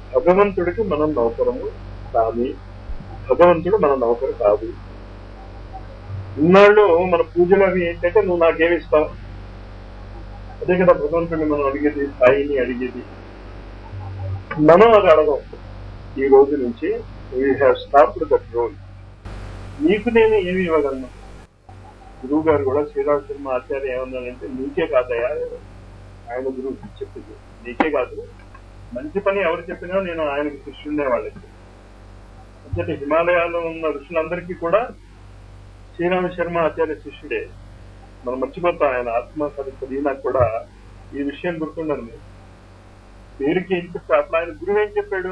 భగవంతుడికి మనం నౌకరము కానీ భగవంతుడు మన నౌకరు కాదు ఇన్నాళ్ళు మన పూజలు అవి ఏంటంటే నువ్వు నాకేమి ఇస్తావు అదే కదా భగవంతుడిని మనం అడిగేది స్థాయిని అడిగేది మనం అది అడగం ఈ రోజు నుంచి we have stopped that role నీకు నేను ఏమి ఇవ్వగలను గురువు గారు కూడా శ్రీరామ శర్మ ఆచార్య ఏమన్నారంటే నీకే కాదయా ఆయన గురువు చెప్పింది నీకే కాదు మంచి పని ఎవరు చెప్పినా నేను ఆయనకు శిష్యుండే వాళ్ళకి అంటే హిమాలయాల్లో ఉన్న ఋషులందరికీ కూడా శ్రీరామ శర్మ ఆచార్య శిష్యుడే మనం మర్చిపోతాం ఆయన ఆత్మ చదివినా కూడా ఈ విషయం గుర్తుండదు మీరు పేరుకి ఏం చెప్తే అట్లా ఆయన గురువు ఏం చెప్పాడు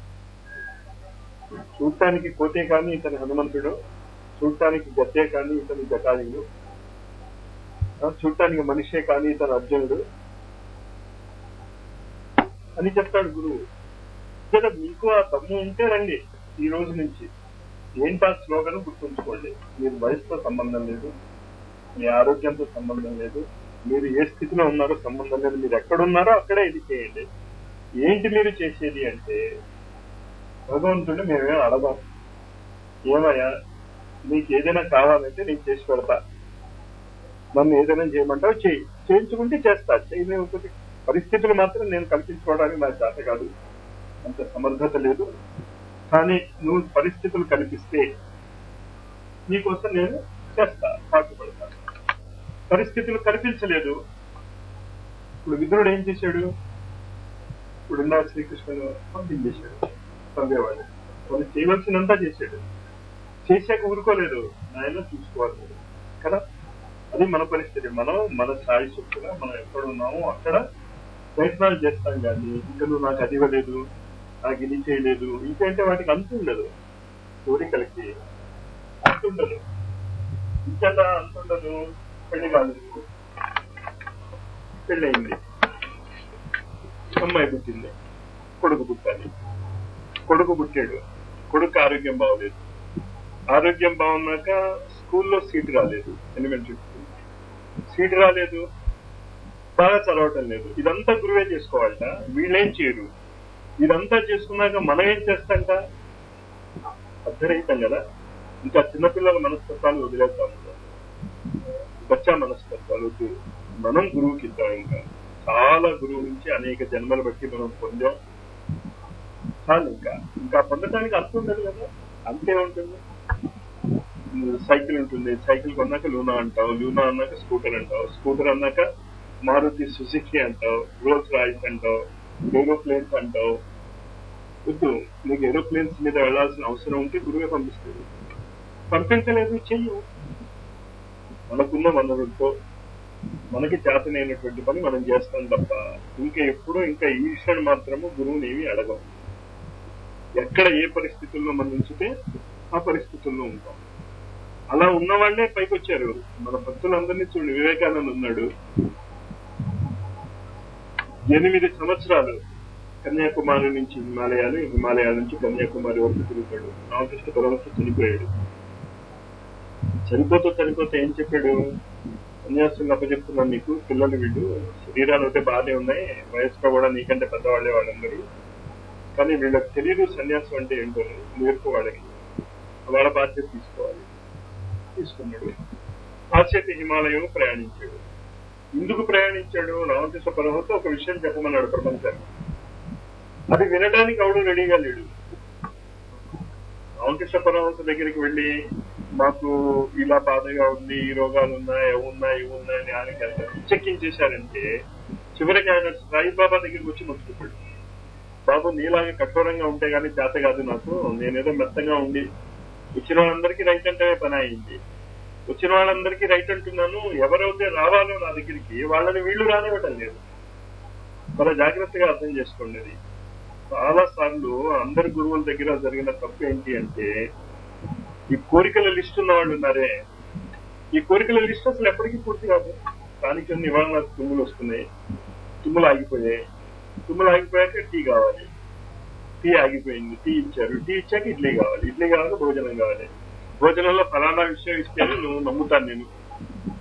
చూడటానికి కోతే కానీ ఇతని హనుమంతుడు చూడటానికి గత్తే కానీ ఇతని జటాయుడు చూడటానికి మనిషే కానీ ఇతను అర్జునుడు అని చెప్తాడు గురువు కదా మీకు ఆ దమ్ము ఉంటే రండి ఈ రోజు నుంచి ఏంటా స్లోగన్ గుర్తుంచుకోండి మీరు వయసుతో సంబంధం లేదు మీ ఆరోగ్యంతో సంబంధం లేదు మీరు ఏ స్థితిలో ఉన్నారో సంబంధం లేదు మీరు ఎక్కడున్నారో అక్కడే ఇది చేయండి ఏంటి మీరు చేసేది అంటే భగవంతుడిని మేమేం అడగాం ఏమయ్యా నీకు ఏదైనా కావాలంటే నేను చేసి పెడతా నన్ను ఏదైనా చేయమంటావు చేయి చేయించుకుంటే చేస్తా చేయలేకపోతే పరిస్థితులు మాత్రం నేను కల్పించుకోవడానికి నాకు చేత కాదు అంత సమర్థత లేదు కానీ నువ్వు పరిస్థితులు కల్పిస్తే నీకోసం నేను చేస్తా పాటుపడతా పరిస్థితులు కల్పించలేదు ఇప్పుడు విదురుడు ఏం చేశాడు ఇప్పుడు ఇందా శ్రీకృష్ణుడు పంపించేశాడు చదివేవాడు వాళ్ళు చేయవలసినంతా చేశాడు చేశాక ఊరుకోలేదు నాయన చూసుకోవాలి మీరు. కదా అది మన పరిస్థితి మనం మన స్థాయి శక్తిగా మనం ఎక్కడ ఉన్నామో అక్కడ ప్రయత్నాలు చేస్తాం కానీ ఇంకా నువ్వు నాకు అది ఇవ్వలేదు నాకు ఇది చేయలేదు ఇంకంటే వాటికి అంతు ఉండదు కోరికలకి అంతుండదు ఇంకెంత అంతుండదు పెళ్లి కాలేదు పెళ్ళయింది అమ్మాయి పుట్టింది కొడుకు పుట్టాలి కొడుకు పుట్టాడు కొడుకు ఆరోగ్యం బాగోలేదు ఆరోగ్యం బాగున్నాక స్కూల్లో సీట్ రాలేదు ఎలిమెంటరీ స్కూల్ సీట్ రాలేదు బాగా చదవటం లేదు ఇదంతా గురువే చేసుకోవాలట వీళ్ళేం చేయరు ఇదంతా చేసుకున్నాక మనం ఏం చేస్తాంట అర్థరహితం కదా ఇంకా చిన్నపిల్లల మనస్తత్వాలు వదిలేస్తాం బచ్చా మనస్తత్వాలు వద్దు మనం గురువుకి ఇద్దాం ఇంకా చాలా గురువు నుంచి అనేక జన్మలు బట్టి మనం పొందాం చాలు ఇంకా ఇంకా పొందడానికి అర్థం ఉండదు కదా అంతే ఉంటుంది సైకిల్ ఉంటుంది సైకిల్ కొన్నాక లూనా అంటావు లూనా అన్నాక స్కూటర్ అంటావు స్కూటర్ అన్నాక మారుతి సుజుకి అంటావు రోల్స్ రాయిస్ అంటావు ఏరోప్లేన్స్ అంటావు వద్దు నీకు ఏరోప్లేన్స్ మీద వెళ్లాల్సిన అవసరం ఉంటే గురువే పంపిస్తుంది పంపించలేదు చెయ్యు మనకున్న వనరులతో మనకి చేతనైనటువంటి పని మనం చేస్తాం తప్ప ఇంకా ఎప్పుడూ ఇంకా ఈ విషయాన్ని మాత్రము గురువుని ఏమి అడగం ఎక్కడ ఏ పరిస్థితుల్లో మనం ఉంచితే ఆ పరిస్థితుల్లో ఉంటాం అలా ఉన్న వాళ్ళే పైకి వచ్చారు మన భక్తులందరినీ చూడండి వివేకానంద ఉన్నాడు ఎనిమిది సంవత్సరాలు కన్యాకుమారి నుంచి హిమాలయాలు హిమాలయాల నుంచి కన్యాకుమారి వరకు తిరుగుతాడు రామకృష్ణ పరమహంస చనిపోయాడు చనిపోతూ చనిపోతే ఏం చెప్పాడు సన్యాసులు అప్పచెప్తున్నాను నీకు పిల్లలు వీళ్ళు శరీరాలు అయితే బాగానే ఉన్నాయి వయసులో కూడా నీకంటే పెద్దవాళ్లే వాళ్ళందరూ కానీ వీళ్ళకి తెలియదు సన్యాసం అంటే ఏంటో నేర్పు వాళ్ళకి వాళ్ళ బాధ్యత తీసుకోవాలి తీసుకున్నాడు ఆచేతి హిమాలయం ప్రయాణించాడు ఎందుకు ప్రయాణించాడు రామకృష్ణ పరమహంస ఒక విషయం చెప్పమన్నాడు ప్రపంచాన్ని అది వినడానికి ఎవడు రెడీగా లేడు రామకృష్ణ పరమహంస దగ్గరికి వెళ్ళి మాకు ఇలా బాధగా ఉంది ఈ రోగాలు ఉన్నాయి అవి ఉన్నాయి ఇవి ఉన్నాయి అని ఆయనకి ఎంత పిచ్చెక్కించేశారంటే చివరికి ఆయన సాయిబాబా దగ్గరికి వచ్చి మొత్తుకున్నాడు బాబు నీలాగా కఠోరంగా ఉంటే గానీ చేత కాదు నాకు నేనేదో మెత్తగా ఉండి వచ్చిన వాళ్ళందరికీ రైట్ అంటే పని అయింది వచ్చిన వాళ్ళందరికీ రైట్ అంటున్నాను ఎవరైతే రావాలో నా దగ్గరికి వాళ్ళని వీళ్ళు రానివ్వటం లేదు చాలా జాగ్రత్తగా అర్థం చేసుకోండి అది చాలా సార్లు అందరి గురువుల దగ్గర జరిగిన తప్పు ఏంటి అంటే ఈ కోరికల లిస్ట్ ఉన్న వాళ్ళు ఉన్నారే ఈ కోరికల లిస్ట్ అసలు ఎప్పటికీ పూర్తి కాదు స్థానిక నివారణ తుమ్ములు వస్తున్నాయి తుమ్ములు ఆగిపోయాయి తుమ్ములు ఆగిపోయాక టీ కావాలి టీ ఆగిపోయింది టీ ఇచ్చారు టీ ఇచ్చాక ఇడ్లీ కావాలి ఇడ్లీ కావాలి భోజనం కావాలి భోజనంలో ఫలానా విషయం ఇస్తే నువ్వు నమ్ముతాను నేను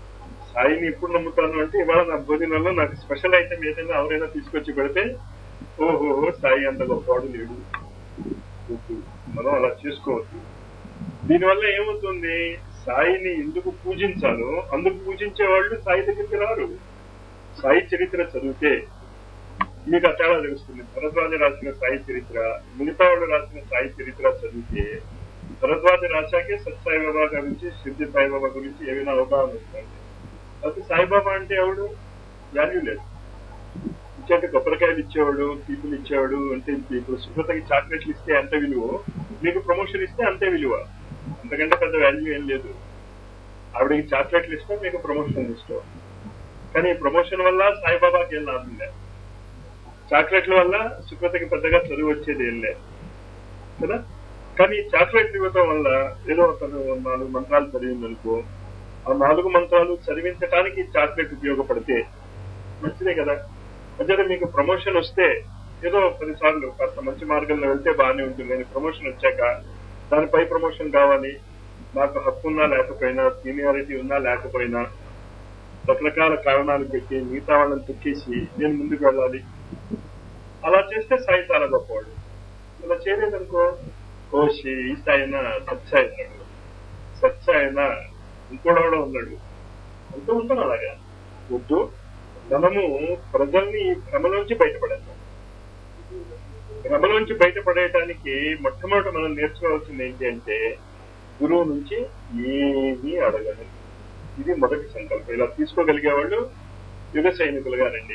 సాయిని ఎప్పుడు నమ్ముతాను అంటే ఇవాళ నా భోజనంలో నాకు స్పెషల్ ఐటమ్ ఏదైనా ఎవరైనా తీసుకొచ్చి పెడితే ఓహో సాయి అంత గొప్పవాడు లేడు వద్దు. మనం అలా చేసుకోవద్దు దీనివల్ల ఏమవుతుంది సాయిని ఎందుకు పూజించాలో అందుకు పూజించే వాళ్ళు సాయి దగ్గరికి రారు సాయి చరిత్ర చదివితే మీకు ఆ తేడా తెలుస్తుంది భరద్వాజ రాసిన సాయి చరిత్ర మిగతా వాళ్ళు రాసిన సాయి చరిత్ర చదివితే భరద్వాజ రాశాకే సత్సాయిబాబా గురించి సిద్ధి సాయిబాబా గురించి ఏమైనా అవగాహన వస్తుంది అయితే సాయిబాబా అంటే ఎవడు వాల్యూ లేదు ఇచ్చేట కొబ్బరికాయలు ఇచ్చేవాడు పీపుల్ ఇచ్చేవాడు అంటే ఇప్పుడు సుబ్రతకి చాక్లెట్లు ఇస్తే అంత విలువ మీకు ప్రమోషన్ ఇస్తే అంతే విలువ అంతకంటే పెద్ద వాల్యూ ఏం లేదు ఆవిడకి చాక్లెట్లు ఇష్టం మీకు ప్రమోషన్ ఇష్టం కానీ ఈ ప్రమోషన్ వల్ల సాయిబాబాకి ఏం లాభం లేదు చాక్లెట్ల వల్ల సుబ్రతకి పెద్దగా చదువు వచ్చేది ఏం లేదు కదా కానీ ఈ చాక్లెట్లు ఇవ్వటం వల్ల ఏదో అతను నాలుగు మంత్రాలు చదివిందనుకో ఆ నాలుగు మంత్రాలు చదివించడానికి చాక్లెట్ ఉపయోగపడితే మంచిదే కదా అంటే మీకు ప్రమోషన్ వస్తే ఏదో పదిసార్లు కాస్త మంచి మార్గంలో వెళ్తే బాగానే ఉంటుంది కానీ ప్రమోషన్ వచ్చాక దానిపై ప్రమోషన్ కావాలి నాకు హక్కు ఉన్నా లేకపోయినా సీనియారిటీ ఉన్నా లేకపోయినా రకరకాల కారణాలు పెట్టి మిగతా వాళ్ళని తొక్కేసి నేను ముందుకు వెళ్ళాలి అలా చేస్తే సాయి చాలా గొప్పవాడు అలా చేయలేదనుకో కోసి ఈ సాయిన సత్సాయి ఉన్నాడు సత్సాయన ఇంకోడెవడో ఉన్నాడు అంటూ ఉంటాం అలాగా వద్దు మనము ప్రజల్ని ఈ భ్రమలోంచి బయటపడేద్దాం భ్రమలోంచి బయటపడేయటానికి మొట్టమొదటి మనం నేర్చుకోవాల్సింది ఏంటి అంటే గురువు నుంచి ఏమీ అడగదు ఇది మొదటి సంకల్పం ఇలా తీసుకోగలిగే వాళ్ళు యుగ సైనికులుగా రండి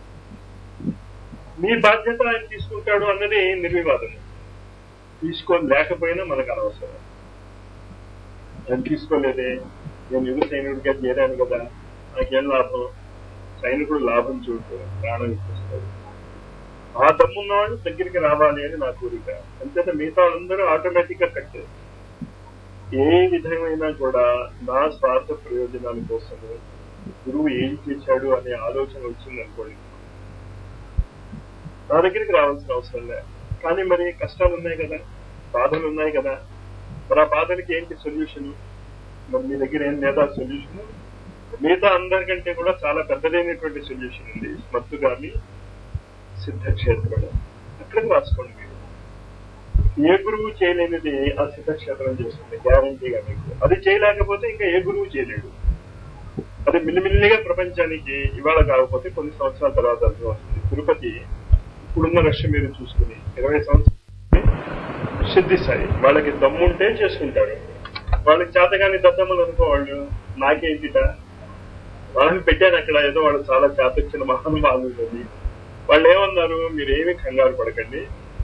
మీ బాధ్యత ఆయన తీసుకుంటాడు అన్నది నిర్వివాదం తీసుకోని లేకపోయినా మనకు అనవసరం ఆయన తీసుకోలేదే నేను యుగ సైనికుడిగా చేరాను కదా నాకేం లాభం సైనికుడు లాభం చూడు ప్రాణం ఇప్పిస్తాడు ఆ దమ్మున్న వాళ్ళు దగ్గరికి రావాలి అని నా కోరిక అంతేత మిగతా వాళ్ళందరూ ఆటోమేటిక్ గా కట్టారు ఏ విధమైన కూడా నా స్వార్థ ప్రయోజనాల కోసము గురువు ఏం చేశాడు అనే ఆలోచన వచ్చింది అనుకోండి నా దగ్గరికి రావాల్సిన అవసరం లే కానీ మరి కష్టాలు ఉన్నాయి కదా బాధలు ఉన్నాయి కదా మరి ఆ బాధలకి ఏంటి సొల్యూషన్ మరి మీ దగ్గర ఏం లేదా సొల్యూషన్ మిగతా అందరికంటే కూడా చాలా పెద్దదైనటువంటి సొల్యూషన్ ఉంది స్మర్తుగామి సిద్ధక్షేత్రం అక్కడికి రాసుకోండి మీరు ఏ గురువు చేయలేనిది ఆ సిద్ధక్షేత్రం చేస్తుంది గ్యారంటీగా మీకు అది చేయలేకపోతే ఇంకా ఏ గురువు చేయలేడు అది మిల్లిమిల్లిగా ప్రపంచానికి ఇవాళ కాకపోతే కొన్ని సంవత్సరాల తర్వాత అర్థం వస్తుంది తిరుపతి ఇప్పుడున్న రష్య మీరు చూసుకుని ఇరవై సంవత్సరాలు సిద్ధి సాయి వాళ్ళకి దమ్ముంటే చేసుకుంటారు వాళ్ళకి చేతగాని దద్దమ్మలు అనుకో వాళ్ళు నాకేంటిట వాళ్ళని పెట్టాను అక్కడ ఏదో వాళ్ళు చాలా చేతొచ్చిన మహానుభావులు ఉన్నది వాళ్ళు ఏమన్నారు మీరు ఏమీ కంగారు పడకండి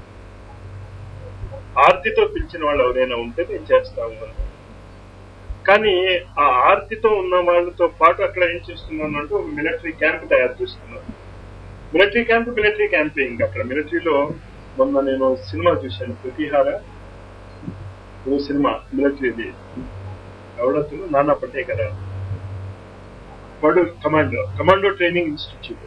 ఆర్తితో పిలిచిన వాళ్ళు ఎవరైనా ఉంటే నేను చేస్తాము అన్నారు కానీ ఆ ఆర్తితో ఉన్న వాళ్ళతో పాటు అక్కడ ఏం చేస్తున్నాను అంటూ మిలిటరీ క్యాంప్ తయారు చేస్తున్నాను మిలిటరీ క్యాంప్ మిలిటరీ క్యాంపే ఇంకా అక్కడ మిలిటరీలో మొన్న నేను సినిమా చూశాను ప్రతిహార ఓ సినిమా మిలిటరీది ఎవడతను నానా పటేకర వాడు కమాండో కమాండో ట్రైనింగ్ ఇన్స్టిట్యూట్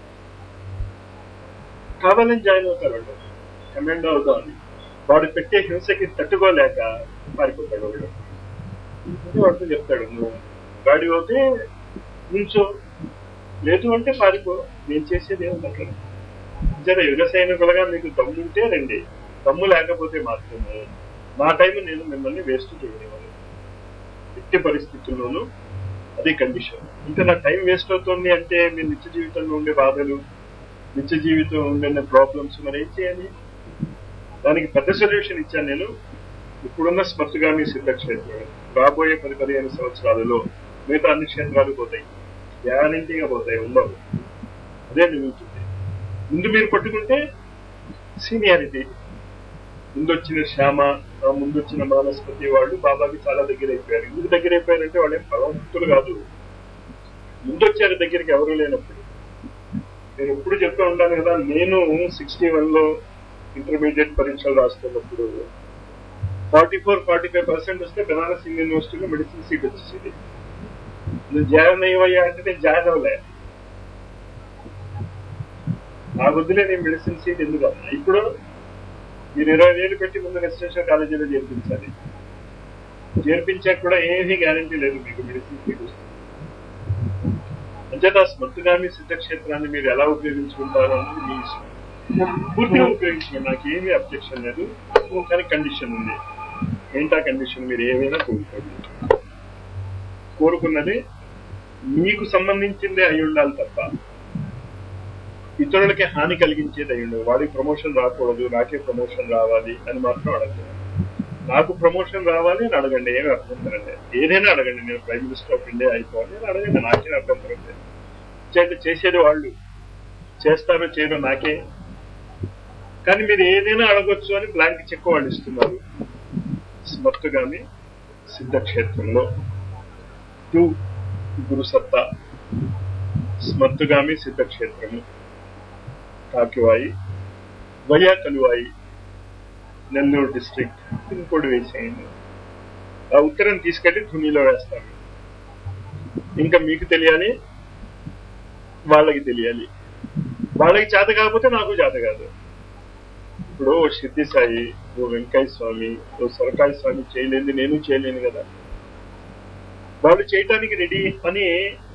కావాలని జాయిన్ అవుతారు వాడు కమాండో అవుతామని వాడు పెట్టే హింసకి తట్టుకోలేక పారిపోతాడు వాడు వాడితో చెప్తాడు నువ్వు గాడి పోతే నుంచో లేదు అంటే పారిపో నేను చేసేది ఏముంది అక్కడ జర యుగ సైనికులుగా మీకు దమ్ము ఉంటే రండి దమ్ము లేకపోతే మాత్రమే నా టైం నేను మిమ్మల్ని వేస్ట్ చేయనివ్వను ఎట్టి పరిస్థితుల్లోనూ అది కండిషన్ ఇంకా నా టైం వేస్ట్ అవుతుంది అంటే మీ నిత్య జీవితంలో ఉండే బాధలు నిత్య జీవితం ఉండే ప్రాబ్లమ్స్ మరి ఏం చేయాలి దానికి పెద్ద సొల్యూషన్ ఇచ్చాను నేను ఇప్పుడున్న స్మర్తిగామి సిద్ధక్షేత్రం రాబోయే పది పదిహేను సంవత్సరాలలో మిగతా అన్ని క్షేత్రాలు పోతాయి గ్యారంటీగా పోతాయి ఉండవు అదే నిలుగుతుంది ముందు మీరు పట్టుకుంటే సీనియారిటీ ముందొచ్చిన శ్యామ ఆ ముందొచ్చిన మానస్పతి వాళ్ళు బాబాకి చాలా దగ్గర అయిపోయారు ఎందుకు దగ్గర అయిపోయారంటే వాళ్ళు ఏం భగవంతులు కాదు ముందొచ్చారు దగ్గరికి ఎవరు లేనప్పుడు నేను ఎప్పుడు చెప్తూ ఉంటాను కదా నేను సిక్స్టీ వన్ లో ఇంటర్మీడియట్ పరీక్షలు రాస్తున్నప్పుడు forty four forty five percent వస్తే బెనారస్ హిందూ యూనివర్సిటీలో మెడిసిన్ సీట్ వచ్చేసింది నువ్వు జాయిన్ అయ్యవయ్యా అంటే నేను జాయిన్ అవ్వలే నా వద్దులే నేను మెడిసిన్ సీట్ ఎందుకు అన్నా ఇప్పుడు మీరు ఇరవై వేలు పెట్టి ముందు రెసిడెన్షియల్ కాలేజీలో చేర్పించాలి చేర్పించాక కూడా ఏమీ గ్యారంటీ లేదు మీకు మెడిసిన్ సీట్ వస్తుంది అంచేత స్మృతిగామి సిద్ధక్షేత్రాన్ని మీరు ఎలా ఉపయోగించుకుంటారో అనేది మీ ఇష్టం పూర్తిగా ఉపయోగించుకోండి నాకు ఏమీ అబ్జెక్షన్ లేదు కానీ కండిషన్ ఉంది ఏంటా కండిషన్ మీరు ఏమైనా కోరుకోండి కోరుకున్నది మీకు సంబంధించిందే అయి ఉండాలి తప్ప ఇతరులకి హాని కలిగించేది అయి ఉండదు వాడికి ప్రమోషన్ రాకూడదు నాకే ప్రమోషన్ రావాలి అని మాత్రం అడగదు నాకు ప్రమోషన్ రావాలి అని అడగండి ఏమి అభ్యంతరం లేదు ఏదైనా అడగండి నేను ప్రైమ్ మినిస్టర్ ఆఫ్ ఇండియా అయిపోవాలి అని అడగండి నాకేం అభ్యంతరం లేదు చేయండి చేసేది వాళ్ళు చేస్తారో చేయరో నాకే కానీ మీరు ఏదైనా అడగొచ్చు అని బ్లాంక్ చెక్ వాళ్ళు ఇస్తున్నారు స్మర్తుగామి సిద్ధక్షేత్రంలో టూ గురుసత్తా స్మర్తుగామి సిద్ధక్షేత్రము Kakivayi via Kaluvayi Nellore district pin code వేసేయండి ఆ ఉత్తరం తీసుకెళ్లి ధునిలో వేస్తాను ఇంకా మీకు తెలియాలి వాళ్ళకి తెలియాలి వాళ్ళకి చేత కాకపోతే నాకు చేత కాదు ఇప్పుడు ఓ సిద్ధి సాయి ఓ వెంకయ్య స్వామి ఓ సొరకాయ స్వామి చేయలేంది నేను చేయలేను కదా వాళ్ళు చేయటానికి రెడీ అని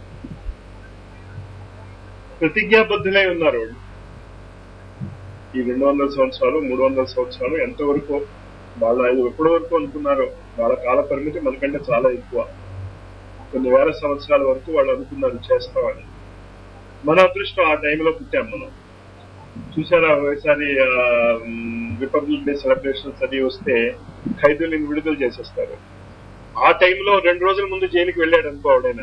ప్రతిజ్ఞాబద్ధులై ఉన్నారు వాళ్ళు ఈ రెండు వందల సంవత్సరాలు మూడు వందల సంవత్సరాలు ఎంతవరకు వాళ్ళ ఐదు ఎప్పటి వరకు అనుకున్నారో వాళ్ళ కాల పరిమితి మనకంటే చాలా ఎక్కువ కొన్ని వేల సంవత్సరాల వరకు వాళ్ళు అనుకున్నారు చేస్తామని మన అదృష్టం ఆ టైంలో పుట్టాం మనం చూసారా ఒకసారి రిపబ్లిక్ డే సెలబ్రేషన్స్ అది వస్తే ఖైదీలను విడుదల చేసేస్తారు ఆ టైంలో రెండు రోజుల ముందు జైలుకి వెళ్ళాడు అనుకో ఆవిడైనా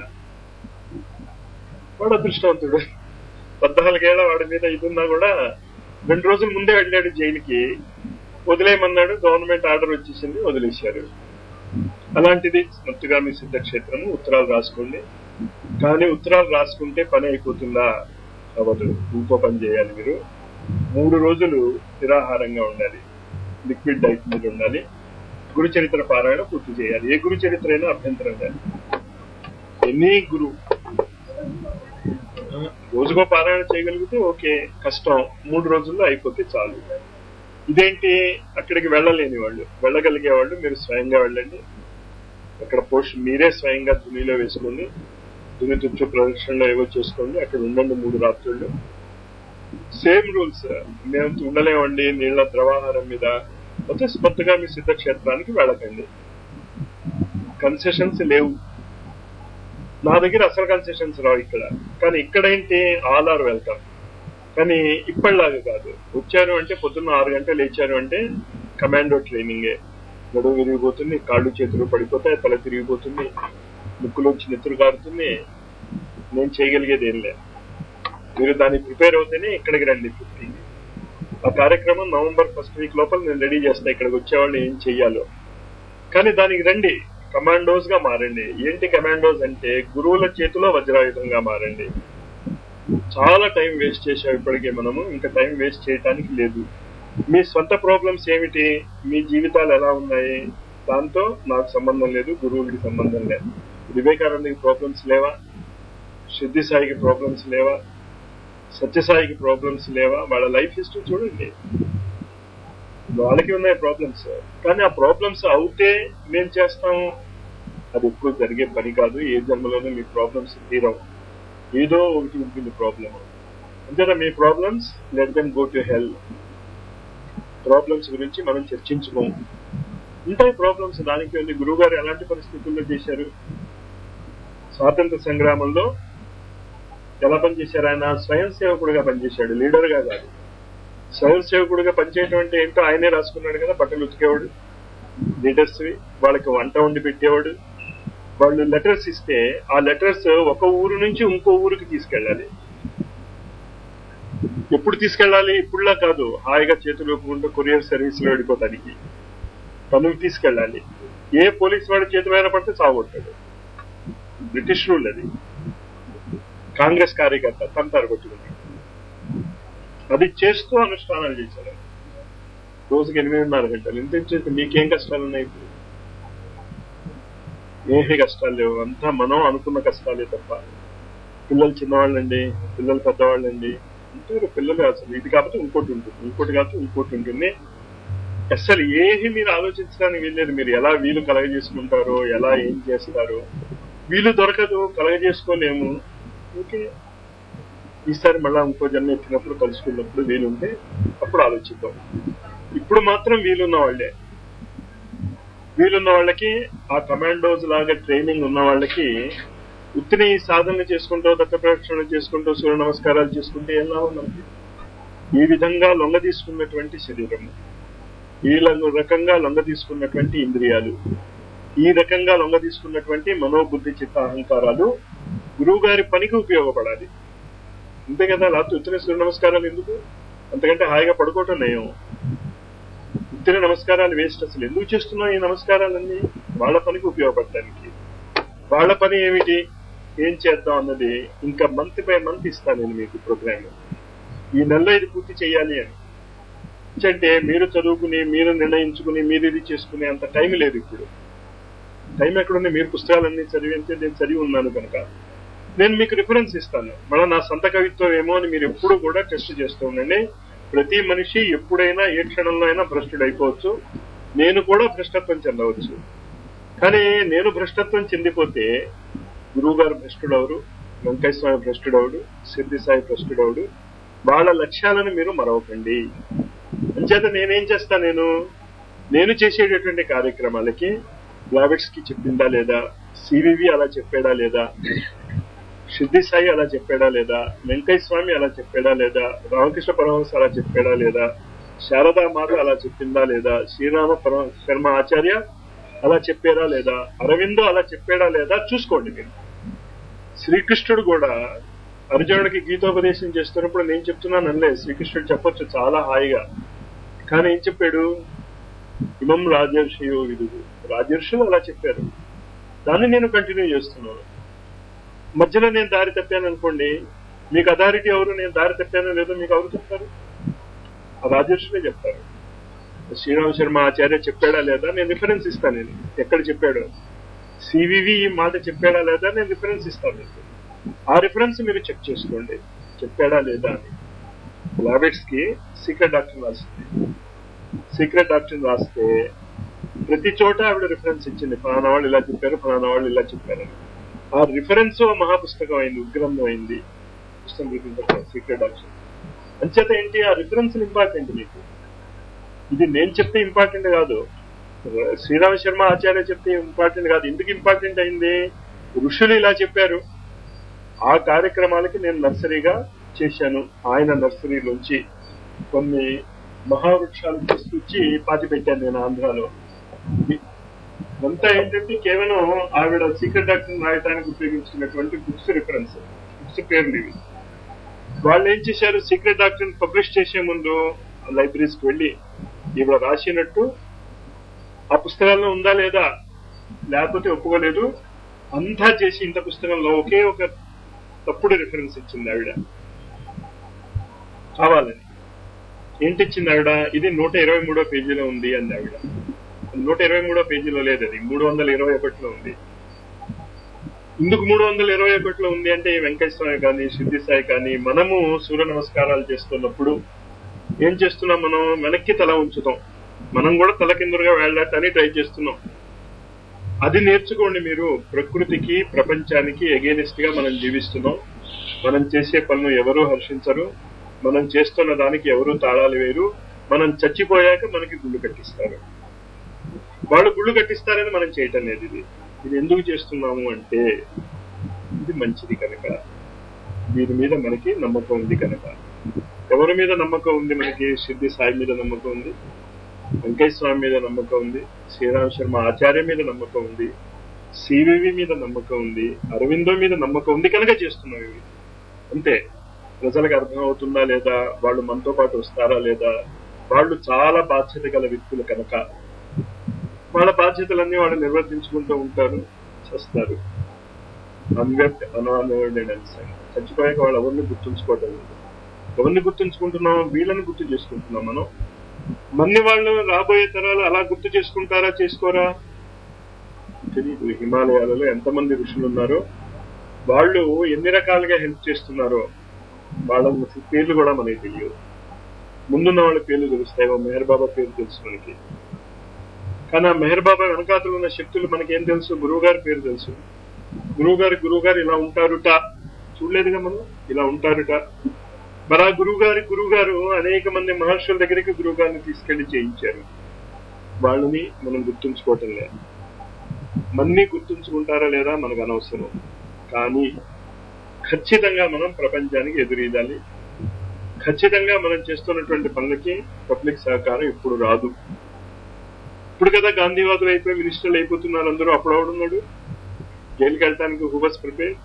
వాడు అదృష్టవంతుడు పద్నాలుగేళ్ల వాడి మీద ఇదున్నా కూడా రెండు రోజుల ముందే వెళ్ళాడు జైలుకి వదిలేయమన్నాడు గవర్నమెంట్ ఆర్డర్ వచ్చేసింది వదిలేశారు అలాంటిది స్మృతిగామి సిద్ధక్షేత్రము ఉత్తరాలు రాసుకోండి కానీ ఉత్తరాలు రాసుకుంటే పని అయిపోతుందా అవ్వదు ఇంకో పని చేయాలి మీరు మూడు రోజులు నిరాహారంగా ఉండాలి లిక్విడ్ డైట్ మీద ఉండాలి గురు చరిత్ర పారాయణ పూర్తి చేయాలి ఏ గురు చరిత్ర అయినా అభ్యంతరం లేదు ఎనీ గురు రోజుకో పారాయణ చేయగలిగితే ఓకే కష్టం మూడు రోజుల్లో అయిపోతే చాలు ఇదేంటి అక్కడికి వెళ్ళలేని వాళ్ళు వెళ్ళగలిగే వాళ్ళు మీరు స్వయంగా వెళ్ళండి అక్కడ పోస్ట్ మీరే స్వయంగా ధునిలో వేసుకోండి ధుని తుచ్చు ప్రదక్షిణలో ఏవో చేసుకోండి అక్కడ ఉండండి మూడు రాత్రులు సేమ్ రూల్స్ మేము ఉండలేమండి నీళ్ల ద్రవాహారం మీద అయితే స్పర్ధగా మీ సిద్ధక్షేత్రానికి వెళ్ళకండి కన్సెషన్స్ లేవు నా దగ్గర అసలు కన్సెషన్స్ రావు ఇక్కడ కానీ ఇక్కడ ఏంటి ఆల్ ఆర్ వెల్కమ్ కానీ ఇప్పటిలాగా కాదు వచ్చారు అంటే పొద్దున్న ఆరు గంటలు లేచారు అంటే కమాండో ట్రైనింగే నడువు విరిగిపోతుంది కాళ్ళు చేతులు పడిపోతాయి తల తిరిగిపోతుంది ముక్కులోంచి నెత్తురు కారుతుంది నేను చేయగలిగేది ఏం లేదు మీరు దాన్ని ప్రిపేర్ అవుతేనే ఇక్కడికి రండి ఫిఫ్టీ ఆ కార్యక్రమం నవంబర్ ఫస్ట్ వీక్ లోపల నేను రెడీ చేస్తా ఇక్కడికి వచ్చేవాళ్ళు ఏం చెయ్యాలో కానీ దానికి రండి కమాండోస్ గా మారండి ఏంటి కమాండోస్ అంటే గురువుల చేతిలో వజ్రాయుధంగా మారండి చాలా టైం వేస్ట్ చేసాం ఇప్పటికే మనము ఇంకా టైం వేస్ట్ చేయటానికి లేదు మీ సొంత ప్రాబ్లమ్స్ ఏమిటి మీ జీవితాలు ఎలా ఉన్నాయి దాంతో నాకు సంబంధం లేదు గురువులకి సంబంధం లేదు వివేకానందకి ప్రాబ్లమ్స్ లేవా సిద్ధి సాయికి ప్రాబ్లమ్స్ లేవా సత్యసాయికి ప్రాబ్లమ్స్ లేవా వాళ్ళ లైఫ్ హిస్టరీ చూడండి వాళ్ళకి ఉన్నాయి ప్రాబ్లమ్స్ కానీ ఆ ప్రాబ్లమ్స్ అవుతే మేం చేస్తాము అది ఎక్కువ జరిగే పని కాదు ఏ జన్మలోనూ మీ ప్రాబ్లమ్స్ తీరవు ఏదో ఒకటి ఉంటుంది ప్రాబ్లం అంతేనా మీ problems let them go to hell problems గురించి మనం చర్చించుకోము ఉంటాయి ప్రాబ్లమ్స్ దానికి వెళ్ళి గురువు గారు ఎలాంటి పరిస్థితుల్లో చేశారు స్వాతంత్ర సంగ్రామంలో ఎలా పనిచేశారు ఆయన స్వయం సేవకుడుగా పనిచేశాడు లీడర్ గా కాదు స్వయం సేవకుడుగా పనిచేయడం అంటే ఏంటో ఆయనే రాసుకున్నాడు కదా బట్టలు ఉతికేవాడు లీడర్స్ వాళ్ళకి వంట వండి పెట్టేవాడు వాళ్ళు లెటర్స్ ఇస్తే ఆ లెటర్స్ ఒక ఊరు నుంచి ఇంకో ఊరికి తీసుకెళ్ళాలి ఎప్పుడు తీసుకెళ్ళాలి ఇప్పుడులా కాదు హాయిగా చేతులు ఒప్పుకుంటూ కొరియర్ సర్వీస్ లో వెళ్ళిపోతానికి తనుకు తీసుకెళ్ళాలి ఏ పోలీస్ వాడి చేతి మీద పడితే సాగొట్టాడు బ్రిటిష్ రూల్ అది కాంగ్రెస్ కార్యకర్త తంతారు కొట్టుకుని అది చేస్తూ అనుష్ఠానాలు చేశారు రోజుకి ఎనిమిదిన్నర గంటలు ఇంత చేస్తే మీకేం కష్టాలు ఉన్నాయి ఇప్పుడు ఏమీ కష్టాలు లేవు అంతా మనం అనుకున్న కష్టాలే తప్ప పిల్లలు చిన్నవాళ్ళండి పిల్లలు పెద్దవాళ్ళండి ఉంటారు పిల్లలు అసలు ఇది కాబట్టి ఇంకోటి ఉంటుంది ఇంకోటి కాబట్టి ఇంకోటి ఉంటుంది అసలు ఏమి మీరు ఆలోచించడానికి వెళ్ళలేదు మీరు ఎలా వీలు కలగజేసుకుంటారో ఎలా ఏం చేస్తారో వీలు దొరకదు కలగజేసుకోలేము ఓకే ఈసారి మళ్ళా ఇంకో జన్మ ఎత్తినప్పుడు కలుసుకున్నప్పుడు వీలుంటే అప్పుడు ఆలోచిద్దాం ఇప్పుడు మాత్రం వీలున్న వాళ్ళే వీలున్న వాళ్ళకి ఆ కమాండోస్ లాగా ట్రైనింగ్ ఉన్న వాళ్ళకి ఉత్తిని సాధన చేసుకుంటూ దత్త ప్రదక్షిణ చేసుకుంటూ సూర్య నమస్కారాలు చేసుకుంటే ఏం లాభం మనకి ఈ విధంగా లొంగ తీసుకున్నటువంటి శరీరము ఈ ల- రకంగా లొంగ తీసుకున్నటువంటి ఇంద్రియాలు ఈ రకంగా లొంగ తీసుకున్నటువంటి మనోబుద్ధి చిత్త అహంకారాలు గురువు గారి పనికి ఉపయోగపడాలి అంతే కదా లేకపోతే ఉత్తిన సూర్య నమస్కారాలు ఎందుకు అంతకంటే హాయిగా పడుకోవటం నయం ఉత్తిన నమస్కారాలు వేస్ట్ అసలు ఎందుకు చేస్తున్నాం ఈ నమస్కారాలన్నీ వాళ్ళ పనికి ఉపయోగపడటానికి వాళ్ళ పని ఏమిటి ఏం చేద్దాం అన్నది ఇంకా మంత్ బై మంత్ ఇస్తాను నేను మీకు ప్రోగ్రామ్ ఈ నెలలో ఇది పూర్తి చేయాలి అని అంటే మీరు చదువుకుని మీరు నిర్ణయించుకుని మీరు ఇది చేసుకునే అంత టైం లేదు ఇప్పుడు టైం ఎక్కడుంది మీరు పుస్తకాలన్నీ చదివితే నేను చదివి ఉన్నాను కనుక నేను మీకు రిఫరెన్స్ ఇస్తాను మళ్ళీ నా సొంత కవిత్వం ఏమో అని మీరు ఎప్పుడు కూడా టెస్ట్ చేస్తూ ఉండండి ప్రతి మనిషి ఎప్పుడైనా ఏ క్షణంలో అయినా భ్రష్టుడు అయిపోవచ్చు నేను కూడా భ్రష్టత్వం చెందవచ్చు కానీ నేను భ్రష్టత్వం చెందిపోతే గురువు గారు భ్రష్టుడవరు వెంకయ్య స్వామి భ్రష్టుడవుడు సిద్ధి సాయి భ్రష్టుడవుడు వాళ్ళ లక్ష్యాలను మీరు మరవకండి అంచేత నేనేం చేస్తా నేను నేను చేసేటటువంటి కార్యక్రమాలకి గ్రావిక్స్ కి చెప్పిందా లేదా సివివి అలా చెప్పాడా లేదా సిద్ధి సాయి అలా చెప్పాడా లేదా వెంకయ్య స్వామి అలా చెప్పాడా లేదా రామకృష్ణ పరమహంస అలా చెప్పాడా లేదా శారదా మాత అలా చెప్పిందా లేదా శ్రీరామ పరమ శర్మ ఆచార్య అలా చెప్పారా లేదా అరవిందో అలా చెప్పాడా లేదా చూసుకోండి మీరు శ్రీకృష్ణుడు కూడా అర్జునుడికి గీతోపదేశం చేస్తున్నప్పుడు నేను చెప్తున్నాను అనలే శ్రీకృష్ణుడు చెప్పొచ్చు చాలా హాయిగా కానీ ఏం చెప్పాడు ఇమం రాజర్షియో విదుగు రాజర్షులు అలా చెప్పారు దాన్ని నేను కంటిన్యూ చేస్తున్నాను మధ్యలో నేను దారి తప్పాను అనుకోండి మీకు అథారిటీ ఎవరు నేను దారి తప్పానో లేదో మీకు ఎవరు చెప్తారు ఆ రాజర్షులే చెప్తారు శ్రీరామ శర్మ ఆచార్య చెప్పాడా లేదా నేను రిఫరెన్స్ ఇస్తాను నేను ఎక్కడ చెప్పాడు సివివి ఈ మాట చెప్పాడా లేదా నేను రిఫరెన్స్ ఇస్తాను మీకు ఆ రిఫరెన్స్ మీరు చెక్ చేసుకోండి చెప్పాడా లేదా అని లాబెట్స్ కి సీక్రెట్ డాక్టర్ రాసింది సీక్రెట్ డాక్టర్ రాస్తే ప్రతి చోట ఆవిడ రిఫరెన్స్ ఇచ్చింది ఫలానా వాళ్ళు ఇలా చెప్పారు ఫలానా వాళ్ళు ఇలా చెప్పారని ఆ రిఫరెన్స్ మహాపుస్తకం అయింది ఉగ్రంథం అయింది పుస్తకం సీక్రెట్ డాక్టర్ అంచేత ఏంటి ఆ రిఫరెన్స్ ఇంపార్టెంట్ మీకు ఇది నేను చెప్తే ఇంపార్టెంట్ కాదు శ్రీరామ శర్మ ఆచార్య చెప్తే ఇంపార్టెంట్ కాదు ఎందుకు ఇంపార్టెంట్ అయింది ఋషులు ఇలా చెప్పారు ఆ కార్యక్రమాలకి నేను నర్సరీగా చేశాను ఆయన నర్సరీలోంచి కొన్ని మహావృక్షాలు తీసుకొచ్చి పాతి పెట్టాను నేను ఆంధ్రాలో అంతా ఏంటంటే కేవలం ఆవిడ సీక్రెట్ డాక్టర్ రాయడానికి ఉపయోగించుకున్నటువంటి బుక్స్ రిఫరెన్స్ బుక్స్ పేర్లు ఇవి వాళ్ళు ఏం చేశారు సీక్రెట్ డాక్టర్ పబ్లిష్ చేసే ముందు లైబ్రరీస్కి వెళ్ళి ఈవిడ రాసినట్టు ఆ పుస్తకాల్లో ఉందా లేదా లేకపోతే ఒప్పుకోలేదు అంతా చేసి ఇంత పుస్తకంలో ఒకే ఒక తప్పుడు రిఫరెన్స్ ఇచ్చింది ఆవిడ కావాలని ఏంటి ఇచ్చింది ఆవిడ ఇది నూట ఇరవై మూడో పేజీలో ఉంది అంది ఆవిడ నూట ఇరవై మూడో పేజీలో లేదు అది మూడు వందల ఇరవై ఒకటిలో ఉంది ఇందుకు మూడు వందల ఇరవై ఒకటిలో ఉంది అంటే వెంకయ్య స్వామి కానీ సిద్ధి సాయి కానీ మనము సూర్య నమస్కారాలు చేస్తున్నప్పుడు ఏం చేస్తున్నాం మనం వెనక్కి తల ఉంచుతాం మనం కూడా తల కిందరుగా వెళ్ళటాన్ని ట్రై చేస్తున్నాం అది నేర్చుకోండి మీరు ప్రకృతికి ప్రపంచానికి ఎగేనిస్ట్ గా మనం జీవిస్తున్నాం మనం చేసే పనులు ఎవరూ హర్షించరు మనం చేస్తున్న దానికి ఎవరూ తాళాలు వేరు మనం చచ్చిపోయాక మనకి గుళ్ళు కట్టిస్తారు వాళ్ళు గుళ్ళు కట్టిస్తారని మనం చేయటం లేదు ఇది ఇది ఎందుకు చేస్తున్నాము అంటే ఇది మంచిది కనుక దీని మీద మనకి నమ్మకం ఉంది కనుక ఎవరి మీద నమ్మకం ఉంది మనకి సిద్ధి సాయి మీద నమ్మకం ఉంది వెంకయ్య స్వామి మీద నమ్మకం ఉంది శ్రీరామ శర్మ ఆచార్య మీద నమ్మకం ఉంది సివివి మీద నమ్మకం ఉంది అరవిందో మీద నమ్మకం ఉంది కనుక చేస్తున్నాం ఇవి అంతే ప్రజలకు అర్థం అవుతుందా లేదా వాళ్ళు మనతో పాటు వస్తారా లేదా వాళ్ళు చాలా బాధ్యత గల వ్యక్తులు కనుక వాళ్ళ బాధ్యతలన్నీ వాళ్ళు నిర్వర్తించుకుంటూ ఉంటారు చేస్తారు అన్వెట్ అనానోడ్ చచ్చిపోయాక వాళ్ళు ఎవరిని గుర్తుంచుకోవటం లేదు ఎవరిని గుర్తుంచుకుంటున్నాం వీళ్ళని గుర్తు చేసుకుంటున్నాం మనం మన్ని వాళ్ళు రాబోయే తరాలు అలా గుర్తు చేసుకుంటారా చేసుకోరా తెలియదు హిమాలయాలలో ఎంతమంది ఋషులు ఉన్నారో వాళ్ళు ఎన్ని రకాలుగా హెల్ప్ చేస్తున్నారో వాళ్ళ పేర్లు కూడా మనకి తెలియదు ముందున్న వాళ్ళ పేర్లు తెలుస్తాయి ఓ మెహర్ బాబా పేరు తెలుసు మనకి కానీ ఆ మెహర్ బాబా వెనకాతలు ఉన్న శక్తులు మనకి ఏం తెలుసు గురువు గారి పేరు తెలుసు గురువు గారు గురువు గారు ఇలా ఉంటారుట చూడలేదుగా మనం ఇలా ఉంటారుట మరి ఆ గురువు గారి గురువు గారు అనేక మంది మహర్షుల దగ్గరికి గురువు గారిని తీసుకెళ్లి చేయించారు వాళ్ళని మనం గుర్తుంచుకోవటం లేదు మన్ని గుర్తుంచుకుంటారా లేదా మనకు అనవసరం కానీ ఖచ్చితంగా మనం ప్రపంచానికి ఎదురీదాలి ఖచ్చితంగా మనం చేస్తున్నటువంటి పనులకి పబ్లిక్ సహకారం ఇప్పుడు రాదు ఇప్పుడు కదా గాంధీవాదులు అయిపోయి మినిస్టర్లు అయిపోతున్నారు అందరూ అప్పుడవుడున్నాడు జైలుకి వెళ్ళటానికి హుబస్ ప్రిపేర్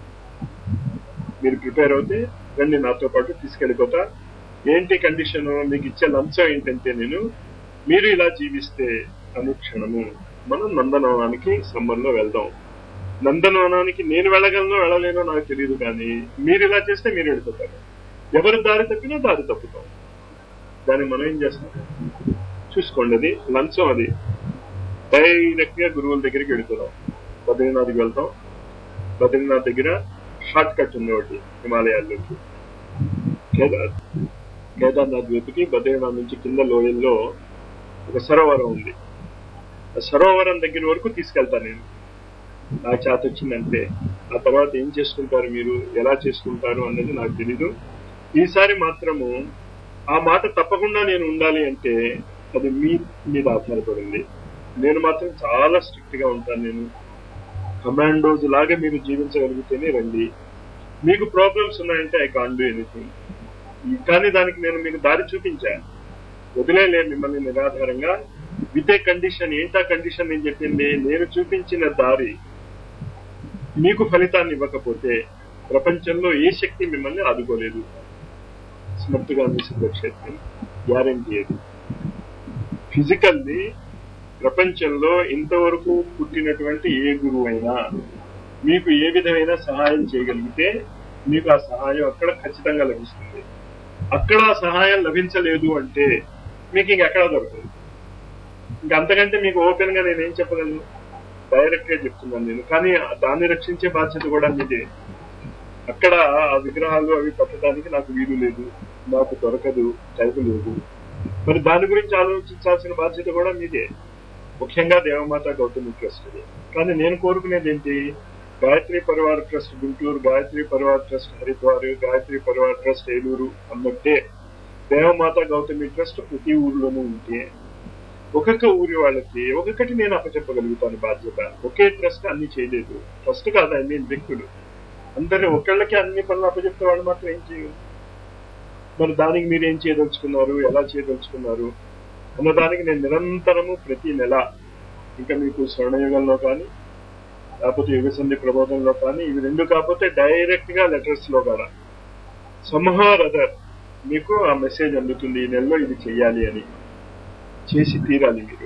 మీరు ప్రిపేర్ అవుతే రండి నాతో పాటు తీసుకెళ్ళిపోతా ఏంటి కండిషన్ మీకు ఇచ్చే లంచం ఏంటంటే నేను మీరు ఇలా జీవిస్తే అనుక్షణము మనం నందనవనానికి సమ్మర్లో వెళ్దాం నందనవనానికి నేను వెళ్ళగలను వెళ్ళలేనో నాకు తెలియదు కానీ మీరు ఇలా చేస్తే మీరు వెళ్ళిపోతారు ఎవరు దారి తప్పినా దారి తప్పుతాం దాన్ని మనం ఏం చేస్తాం చూసుకోండి అది లంచం అది డైరెక్ట్ గా గురువుల దగ్గరికి వెళుతున్నాం బద్రీనాథ్కి వెళ్తాం బద్రీనాథ్ దగ్గర షార్ట్ కట్ ఉంది ఒకటి హిమాలయాల్లోకి కేదార్ కేదార్నాథ్ ద్వీపుకి బద్రీనాథ్ నుంచి కింద లోయల్లో ఒక సరోవరం ఉంది ఆ సరోవరం దగ్గర వరకు తీసుకెళ్తాను నేను నా చేత వచ్చిందంటే ఆ తర్వాత ఏం చేసుకుంటారు మీరు ఎలా చేసుకుంటారు అన్నది నాకు తెలీదు ఈసారి మాత్రము ఆ మాట తప్పకుండా నేను ఉండాలి అంటే అది మీ మీద ఆధారపడింది నేను మాత్రం చాలా స్ట్రిక్ట్ గా ఉంటాను నేను కమాండోస్ లాగా మీరు జీవించగలిగితేనే రండి మీకు ప్రాబ్లమ్స్ ఉన్నాయంటే ఐ కాన్ డూ ఎనీథింగ్ కానీ దానికి నేను మీకు దారి చూపించాను వదిలేలే మిమ్మల్ని నిరాధారంగా విత్ ఏ కండిషన్ ఏంటా కండిషన్ నేను చెప్పింది నేను చూపించిన దారి మీకు ఫలితాన్ని ఇవ్వకపోతే ప్రపంచంలో ఏ శక్తి మిమ్మల్ని ఆదుకోలేదు స్మృతిగా సిద్ధక్షేత్రం గ్యారంటీ అది ఫిజికల్లీ ప్రపంచంలో ఇంతవరకు పుట్టినటువంటి ఏ గురువు అయినా మీకు ఏ విధమైన సహాయం చేయగలిగితే మీకు ఆ సహాయం అక్కడ ఖచ్చితంగా లభిస్తుంది అక్కడ ఆ సహాయం లభించలేదు అంటే మీకు ఇంకెక్కడా దొరకదు ఇంక అంతకంటే మీకు ఓపెన్ గా నేనేం చెప్పగలను డైరెక్ట్ గా చెప్తున్నాను నేను కానీ దాన్ని రక్షించే బాధ్యత కూడా మీదే అక్కడ ఆ విగ్రహాలు అవి పెట్టడానికి నాకు వీలు లేదు నాకు దొరకదు టైం లేదు మరి దాని గురించి ఆలోచించాల్సిన బాధ్యత కూడా మీదే ముఖ్యంగా దేవమాత గౌతమి ట్రస్ట్ కానీ నేను కోరుకునేది ఏంటి Gayatri Parivar trust Guntur Gayatri Parivar trust Haridwar Gayatri Parivar trust Eluru అన్నట్టే దేవమాత గౌతమి ట్రస్ట్ ప్రతి ఊర్లోనూ ఉంటే ఒక్కొక్క ఊరి వాళ్ళకి ఒక్కొక్కటి నేను అప్పచెప్పగలుగుతాను బాధ్యత ఒకే ట్రస్ట్ అన్ని చేయలేదు ట్రస్ట్ కాదు అన్ని వ్యక్తులు అందరు ఒకళ్ళకి అన్ని పనులు అప్పచెప్తే వాళ్ళు మాత్రం ఏం చేయరు మరి దానికి మీరు ఏం చేయదలుచుకున్నారు ఎలా చేయదలుచుకున్నారు అన్న దానికి నేను నిరంతరము ప్రతి నెల ఇంకా మీకు స్వర్ణయుగంలో కానీ లేకపోతే యుగ సంధి ప్రబోధంలో కానీ ఇవి రెండు కాకపోతే డైరెక్ట్ గా లెటర్స్ లో కూడా సమ్హార్ అదర్ మీకు ఆ మెసేజ్ అందుతుంది ఈ నెలలో ఇది చెయ్యాలి అని చేసి తీరాలి మీరు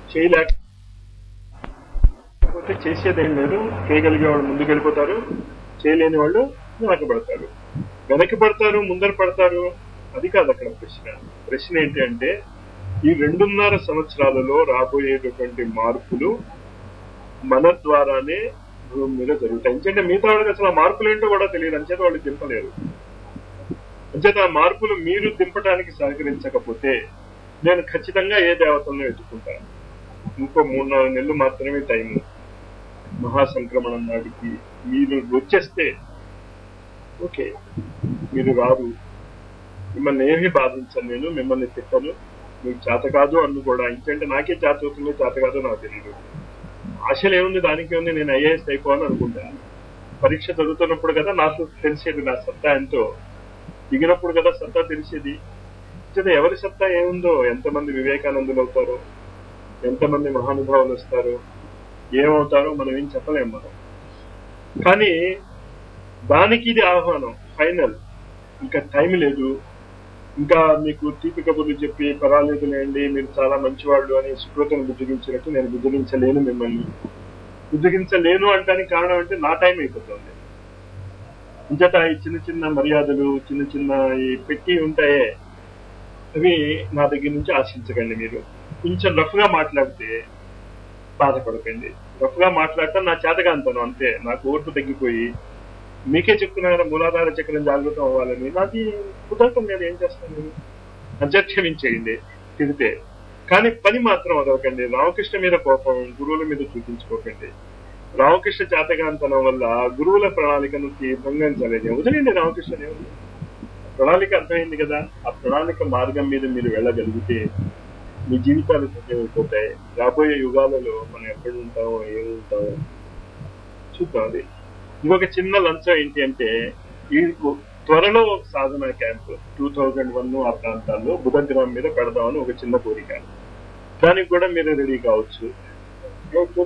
చేయలేకపోతే చేసేదేం లేదు చేయగలిగే వాళ్ళు ముందుకు వెళ్ళిపోతారు చేయలేని వాళ్ళు వెనక పడతారు వెనక్కి పడతారు ముందర పడతారు అది కాదు అక్కడ ప్రశ్న ప్రశ్న ఏంటి అంటే ఈ రెండున్నర సంవత్సరాలలో రాబోయేటటువంటి మార్పులు మన ద్వారానే భూమి మీద జరుగుతాయి ఎందుకంటే మిగతా వాళ్ళకి అసలు ఆ మార్పులు ఏంటో కూడా తెలియదు అంచేత వాళ్ళు దింపలేరు అంచేత ఆ మార్పులు మీరు దింపడానికి సహకరించకపోతే నేను ఖచ్చితంగా ఏ దేవతలను ఎత్తుకుంటాను ఇంకో మూడు నాలుగు నెలలు మాత్రమే టైము మహాసంక్రమణం నాటికి మీరు వచ్చేస్తే ఓకే మీరు రారు మిమ్మల్ని ఏమీ బాధించను నేను మిమ్మల్ని తిట్టను మీకు చేత కాదు అన్ను కూడా ఇంకంటే నాకే చేత అవుతుందో చేత కాదో నాకు తెలియదు ఆశలు ఏముంది దానికి ఉంది నేను ఐఏఎస్ అయిపోవాలని అనుకుంటాను పరీక్ష చదువుతున్నప్పుడు కదా నాకు తెలిసేది నా సత్తా ఎంతో దిగినప్పుడు కదా సత్తా తెలిసేది అయితే ఎవరి సత్తా ఏముందో ఎంతమంది వివేకానందులు అవుతారో ఎంతమంది మహానుభావులు వస్తారో ఏమవుతారో మనం ఏం చెప్పలేం మనం కానీ దానికి ఇది ఆహ్వానం ఫైనల్ ఇంకా టైం లేదు ఇంకా మీకు తీపి కబుర్లు చెప్పి పర్వాలేదులేండి మీరు చాలా మంచివాళ్ళు అని సుకృతను బుద్ధిగించినట్టు నేను బుద్ధిగించలేను మిమ్మల్ని బుద్ధిగించలేను అంటానికి కారణం అంటే నా టైం అయిపోతుంది ఇంచేత ఈ చిన్న చిన్న మర్యాదలు చిన్న చిన్న ఈ పెట్టి ఉంటాయే అవి నా దగ్గర నుంచి ఆశించకండి మీరు కొంచెం రఫ్ గా మాట్లాడితే బాధపడకండి రఫ్ గా మాట్లాడటం నా చేతగాంతను అంతే నాకు ఓర్పు తగ్గిపోయి మీకే చెప్తున్నా కదా మూలాధార చక్రం జాగృతం అవ్వాలని నాది కుదరటం నేను ఏం చేస్తాను నేను అధ్యక్షమించేయండి తిడితే కానీ పని మాత్రం అదవకండి రామకృష్ణ మీద కోపం గురువుల మీద చూపించుకోకండి రామకృష్ణ చేతగాంతనం వల్ల గురువుల ప్రణాళికను భంగం కలిగే వదిలేండి రామకృష్ణ దేవుడు ప్రణాళిక అర్థమైంది కదా ఆ ప్రణాళిక మార్గం మీద మీరు వెళ్ళగలిగితే మీ జీవితాలు సత్యమైపోతాయి రాబోయే యుగాలలో మనం ఎక్కడ ఉంటామో ఏముంటామో చూద్దాం అది ఇంకొక చిన్న లంచం ఏంటి అంటే ఈ త్వరలో ఒక సాధన క్యాంప్ టూ థౌజండ్ వన్ ఆ ప్రాంతాల్లో బుధగ్రహం మీద పెడదామని ఒక చిన్న కోరిక దానికి కూడా మీరు రెడీ కావచ్చు టూ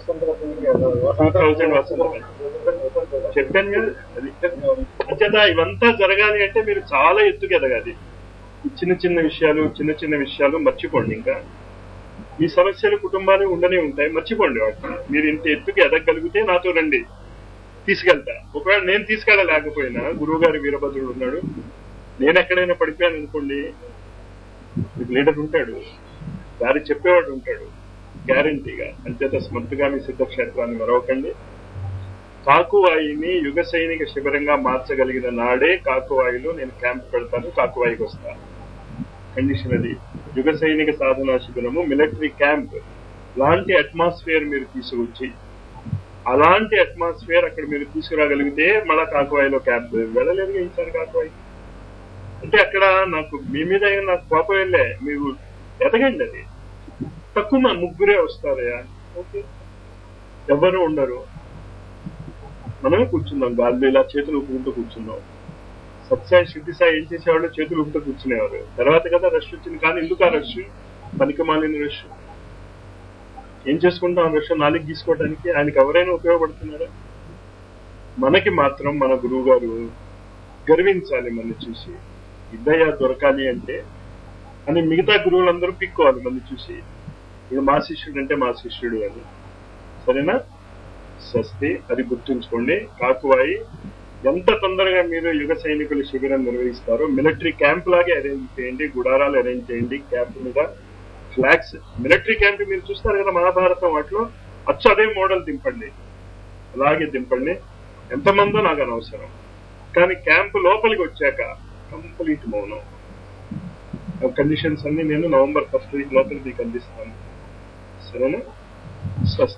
థౌజండ్ వస్తుంది చెప్పాను కదా అది అంచేత ఇవంతా జరగాలి అంటే మీరు చాలా ఎత్తుకు ఎదగాలి ఈ చిన్న చిన్న విషయాలు చిన్న చిన్న విషయాలు మర్చిపోండి ఇంకా మీ సమస్యలు కుటుంబాలు ఉండనే ఉంటాయి మర్చిపోండి వాటిని మీరు ఇంత ఎత్తుకు ఎదగలిగితే నాతో రండి తీసుకెళ్తా ఒకవేళ నేను తీసుకెళ్ళలేకపోయినా గురువు గారి వీరభద్రుడు ఉన్నాడు నేను ఎక్కడైనా పడిపోయాను అనుకోండి మీకు లీడర్ ఉంటాడు దారి చెప్పేవాడు ఉంటాడు గ్యారంటీగా అంచేత స్మృతిగామి సిద్ధక్షేత్రాన్ని మరవకండి కాకువాయిని యుగ సైనిక శిబిరంగా మార్చగలిగిన నాడే కాకువాయిలో నేను క్యాంప్ పెడతాను కాకువాయికి వస్తాను కండిషన్ అది యుగ సైనిక సాధనా శిబిరము మిలిటరీ క్యాంప్ లాంటి అట్మాస్ఫియర్ మీరు తీసుకొచ్చి అలాంటి అట్మాస్ఫియర్ అక్కడ మీరు తీసుకురాగలిగితే మళ్ళా కాకువాయిలో క్యాంప్ వెళ్ళలేదు ఈసారి కాకువాయి అంటే అక్కడ నాకు మీ మీద ఏం నాకు కోపం వెళ్ళే మీరు ఎదగండి అది తక్కువ మా ముగ్గురే వస్తారయ్యా ఓకే ఎవరు ఉండరు మనమే కూర్చుందాం గాల్లో ఇలా చేతులు ఊపుకుంటూ కూర్చుందాం సత్సాయి శుద్ధి సాయి ఏం చేసేవాళ్ళు చేతులు ఊపుతూ కూర్చునేవారు తర్వాత కదా రష్ వచ్చింది కానీ ఎందుకు ఆ రష్ పనికి మాలిన రష్ ఏం చేసుకుంటాం ఆ రష్ నాలుగు తీసుకోవడానికి ఆయనకి ఎవరైనా ఉపయోగపడుతున్నారా మనకి మాత్రం మన గురువు గారు గర్వించాలి మన చూసి ఇద్దయ్య దొరకాలి అంటే అని మిగతా గురువులందరూ పిక్కోవాలి మన చూసి ఇది మా శిష్యుడు అంటే మా శిష్యుడు అని సరేనా స్వస్తి అది గుర్తుంచుకోండి కాకువాయి ఎంత తొందరగా మీరు యుగ సైనికుల శిబిరం నిర్వహిస్తారో మిలిటరీ క్యాంప్ లాగే అరేంజ్ చేయండి గుడారాలు అరేంజ్ చేయండి క్యాంప్ మీద ఫ్లాగ్స్ మిలిటరీ క్యాంప్ మీరు చూస్తారు కదా మహాభారతం వాటిలో అచ్చు అదే మోడల్ దింపండి అలాగే దింపండి ఎంతమందో నాకు అనవసరం కానీ క్యాంప్ లోపలికి వచ్చాక కంప్లీట్ మౌనం కండిషన్స్ అన్ని నేను నవంబర్ ఫస్ట్ వీక్ లోపల మీకు అందిస్తాను సరేనా స్వస్తి